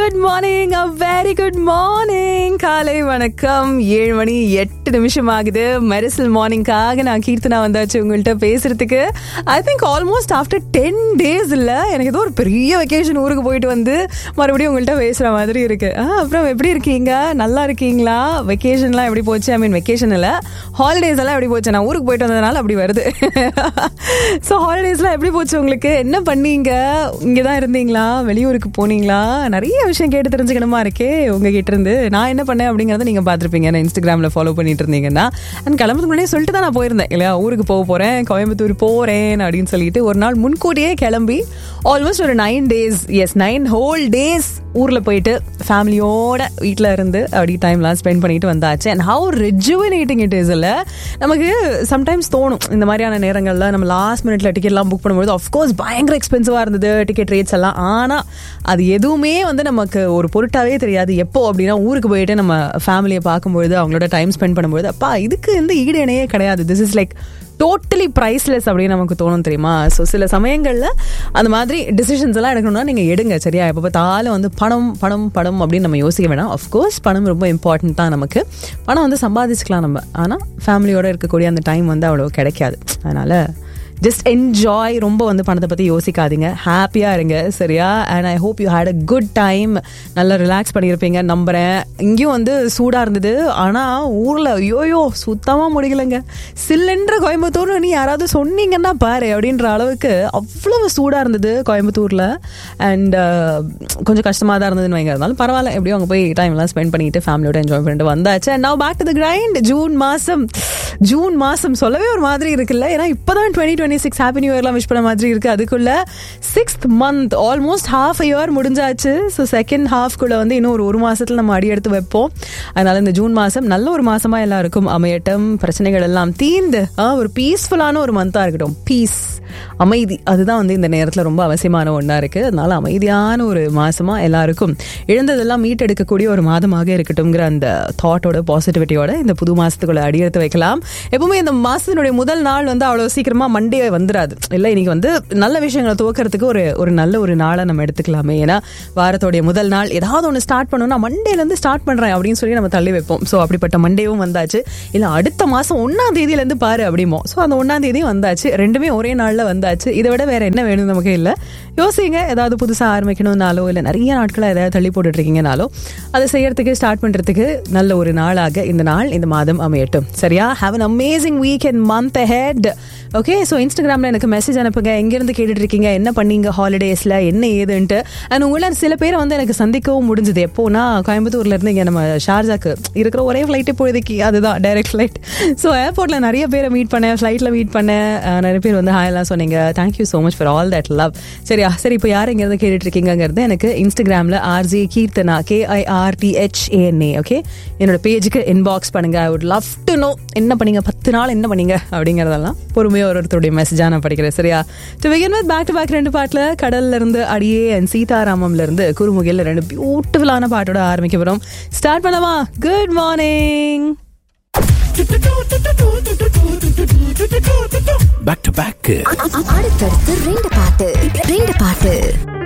good morning a very good morning காலை வணக்கம் ஏழு மணி எட்டு நிமிஷம் ஆகுது மெரிசல் மார்னிங்காக நான் கீர்த்தனா வந்தாச்சு உங்கள்கிட்ட பேசுறதுக்கு I think almost after ten days இல்லை எனக்கு ஏதோ ஒரு பெரிய வெக்கேஷன் ஊருக்கு போயிட்டு வந்து மறுபடியும் உங்கள்கிட்ட பேசுகிற மாதிரி இருக்கு ஆ, அப்புறம் எப்படி இருக்கீங்க நல்லா இருக்கீங்களா வெக்கேஷன்லாம் எப்படி போச்சு ஐ மீன் வெக்கேஷன் இல்லை ஹாலிடேஸ் எல்லாம் எப்படி போச்சு நான் ஊருக்கு போயிட்டு வந்ததுனால அப்படி வருது ஸோ ஹாலிடேஸ்லாம் எப்படி போச்சு உங்களுக்கு என்ன பண்ணீங்க இங்கே தான் இருந்தீங்களா வெளியூருக்கு போனீங்களா நிறைய விஷயம் கேட்டு தெரிஞ்சுக்கணுமா இருக்கே உங்ககிட்ட இருந்து நான் என்ன பண்ணேன் அப்படிங்கறத நீங்க பார்த்துருப்பீங்க நான் இன்ஸ்டாகிராமில் ஃபாலோ பண்ணிட்டு இருந்தீங்கன்னா அண்ட் கிளம்புறதுக்கு முன்னாடியே சொல்லிட்டு தான் நான் போயிருந்தேன் இல்லையா ஊருக்கு போக போறேன் கோயம்புத்தூர் போறேன் அப்படின்னு சொல்லிட்டு ஒரு நாள் முன்கூட்டியே கிளம்பி ஆல்மோஸ்ட் ஒரு nine days yes nine whole days ஊரில் போயிட்டு ஃபேமிலியோட வீட்டில் இருந்து அப்படி டைம்லாம் ஸ்பெண்ட் பண்ணிட்டு வந்தாச்சு and how rejuvenating it is இல்லை நமக்கு சம்டைம்ஸ் தோணும் இந்த மாதிரியான நேரங்களில் நம்ம லாஸ்ட் மினிட்ல டிக்கெட்லாம் புக் பண்ணும்போது அஃப்கோர்ஸ் பயங்கர எக்ஸ்பென்சிவாக இருந்தது டிக்கெட் ரேட்ஸ் எல்லாம் ஆனால் அது எதுவுமே வந்து நமக்கு ஒரு பொருட்டாவே தெரியாது எப்போ அப்படின்னா ஊருக்கு போயிட்டு நம்ம ஃபேமிலியை பார்க்கும்பொழுது அவங்களோட டைம் ஸ்பெண்ட் பண்ணும்போது அப்பா இதுக்கு எந்த ஈடு இணையே கிடையாது this is like totally priceless அப்படின்னு நமக்கு தோணும் தெரியுமா ஸோ சில சமயங்களில் அந்த மாதிரி டிசிஷன்ஸ் எல்லாம் எடுக்கணும்னா நீங்கள் எடுங்க சரியா எப்போ பார்த்தாலும் வந்து பணம் பணம் பணம் அப்படின்னு நம்ம யோசிக்க வேணாம் அஃப்கோர்ஸ் பணம் ரொம்ப இம்பார்ட்டன்ட் தான் நமக்கு பணம் வந்து சம்பாதிச்சுக்கலாம் நம்ம ஆனால் ஃபேமிலியோட இருக்கக்கூடிய அந்த டைம் வந்து அவ்வளோ கிடைக்காது அதனால் ஜஸ்ட் என்ஜாய் ரொம்ப வந்து பணத்தை பற்றி யோசிக்காதீங்க ஹாப்பியாக இருங்க சரியா and I hope you had a good time நல்லா ரிலாக்ஸ் பண்ணியிருப்பீங்க நம்புகிறேன் இங்கேயும் வந்து சூடாக இருந்தது ஆனால் ஊரில் ஐயோயோ சுத்தமாக முடியலைங்க சில்லென்ற கோயம்புத்தூர் நீ யாராவது சொன்னீங்கன்னா பாரு அப்படின்ற அளவுக்கு அவ்வளவு சூடாக இருந்தது கோயம்புத்தூரில் அண்ட் கொஞ்சம் கஷ்டமாக தான் இருந்ததுன்னு வைங்க இருந்தாலும் பரவாயில்ல எப்படியும் அங்கே போய் டைம்லாம் ஸ்பெண்ட் பண்ணிட்டு ஃபேமிலியோட என்ஜாய் பண்ணிட்டு வந்தாச்சு and now back to the grind June மாதம் ஜூன் மாதம் சொல்லவே ஒரு மாதிரி இருக்குல்ல ஏன்னா இப்போதான் twenty twenty six happy new இயர்லாம் விஷ் பண்ண மாதிரி இருக்கு அதுக்குள்ள sixth month almost half year முடிஞ்சாச்சு ஸோ செகண்ட் ஹாஃப்குள்ள வந்து இன்னும் ஒரு ஒரு மாசத்துல நம்ம அடி எடுத்து வைப்போம் அதனால இந்த ஜூன் மாசம் நல்ல ஒரு மாசமா எல்லாருக்கும் அமையட்டும் பிரச்சனைகள் எல்லாம் தீர்ந்து ஆ, ஒரு பீஸ்ஃபுல்லான ஒரு மந்தா இருக்கட்டும் பீஸ் அமைதி அதுதான் வந்து இந்த நேரத்தில் ரொம்ப அவசியமான ஒன்றா இருக்கு அதனால அமைதியான ஒரு மாசமா எல்லாருக்கும் இழந்ததெல்லாம் மீட்டெடுக்கக்கூடிய ஒரு மாதமாக இருக்கட்டும்ங்கிற அந்த தாட்டோட பாசிட்டிவிட்டியோட இந்த புது மாசத்துக்குள்ள அடியெடுத்து வைக்கலாம் எப்பவுமே இந்த மாசத்தினுடைய முதல் நாள் வந்து அவ்வளோ சீக்கிரமா மண்டே வந்துராது இல்லை இன்னைக்கு வந்து நல்ல விஷயங்களை துவக்கிறதுக்கு ஒரு ஒரு நல்ல ஒரு நாளை நம்ம எடுத்துக்கலாமே ஏன்னா வாரத்தோடைய முதல் நாள் ஏதாவது ஒன்று ஸ்டார்ட் பண்ணணும்னா மண்டேலேருந்து ஸ்டார்ட் பண்றேன் அப்படின்னு சொல்லி நம்ம தள்ளி வைப்போம் ஸோ அப்படிப்பட்ட மண்டேவும் வந்தாச்சு இல்லை அடுத்த மாசம் ஒன்னாம் தேதியிலேருந்து பாரு அப்படிமோ ஸோ அந்த ஒன்னாம் தேதியும் வந்தாச்சு ரெண்டுமே ஒரே நாளில் வந்தாச்சு இதை விட வேற என்ன வேணும் நமக்கு இல்லை யோசிங்க ஏதாவது புதுசாக ஆரம்பிக்கணும்னாலோ இல்லை நிறைய நாட்களாக ஏதாவது தள்ளி போட்டுட்டு இருக்கீங்கனாலோ அதை செய்யறதுக்கு ஸ்டார்ட் பண்றதுக்கு நல்ல ஒரு நாளாக இந்த நாள் இந்த மாதம் அமையட்டும் சரியா have an amazing week and month ahead okay so இன்ஸ்டாகிராமில் எனக்கு மெசேஜ் அனுப்புங்க எங்கேருந்து கேட்டுட்டு இருக்கீங்க என்ன பண்ணீங்க ஹாலிடேஸில் என்ன ஏதுன்ட்டு அண்ட் உங்கள சில பேரை வந்து எனக்கு சந்திக்கவும் முடிஞ்சது எப்போனா கோயம்புத்தூர்ல இருந்து இங்கே நம்ம ஷார்ஜாக்கு இருக்கிற ஒரே ஃப்ளைட் இப்போதைக்கு அதுதான் டைரக்ட் ஃப்ளைட் ஸோ ஏர்போர்ட்டில் நிறைய பேரை மீட் பண்ணேன் ஃப்ளைட்டில் மீட் பண்ணேன் அஹ் நிறைய பேர் வந்து ஹாய் எல்லாம் சொன்னீங்க thank you so much for all that love சரியா சரி இப்போ யார் எங்கேருந்து கேட்டுட்டு இருக்கீங்கிறது எனக்கு இன்ஸ்டாகிராமில் ஆர்ஜி கீர்த்தனா கேஐஆர்டிஹெச்ஏஎன்ஏ ஓகே என்னோட பேஜுக்கு இன்பாக்ஸ் பண்ணுங்க I would love to know என்ன பண்ணீங்க பத்து நாள் என்ன பண்ணீங்க அப்படிங்கறதெல்லாம் பொறுமையாக ஒரு ஒருத்தருடைய மெசேஜாக நான் படிக்கிறேன் சரியா to begin with back to back ரெண்டு பாட்டில் கடல்ல இருந்து அடியே அண்ட் சீதாராமம்ல இருந்து குறுமுகையில் ரெண்டு பியூட்டிஃபுல்லான பாட்டோட ஆரம்பிக்க போகிறோம் ஸ்டார்ட் பண்ணலாமா good morning back to back அடுத்தடுத்து ரெண்டு பாட்டு ரெண்டு பாட்டு